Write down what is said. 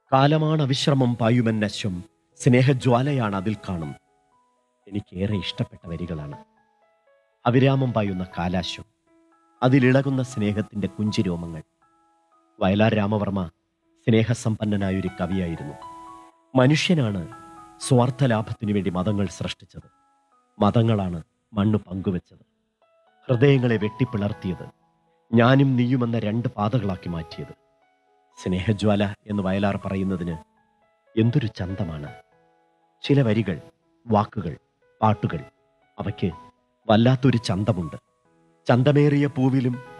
കാലമാണ് അവിശ്രമം പായുമെന്നശ്വം സ്നേഹജ്വാലയാണ് അതിൽ കാണും എനിക്കേറെ ഇഷ്ടപ്പെട്ട വരികളാണ് അവിരാമം പായുന്ന കാലാശ്വം അതിലിളകുന്ന സ്നേഹത്തിന്റെ കുഞ്ചിരോമങ്ങൾ വയലാർ രാമവർമ്മ സ്നേഹസമ്പന്നനായൊരു കവിയായിരുന്നു മനുഷ്യനാണ് സ്വാർത്ഥ ലാഭത്തിനു വേണ്ടി മതങ്ങൾ സൃഷ്ടിച്ചത് മതങ്ങളാണ് മണ്ണ് പങ്കുവച്ചത് ഹൃദയങ്ങളെ വെട്ടിപ്പിളർത്തിയത് ഞാനും നീയുമെന്ന രണ്ട് പാതകളാക്കി മാറ്റിയത് സ്നേഹജ്വാല എന്ന് വയലാർ പറയുന്നതിന് എന്തൊരു ചന്തമാണ് ചില വരികൾ വാക്കുകൾ പാട്ടുകൾ അവയ്ക്ക് വല്ലാത്തൊരു ചന്തമുണ്ട് ചന്തമേറിയ പൂവിലും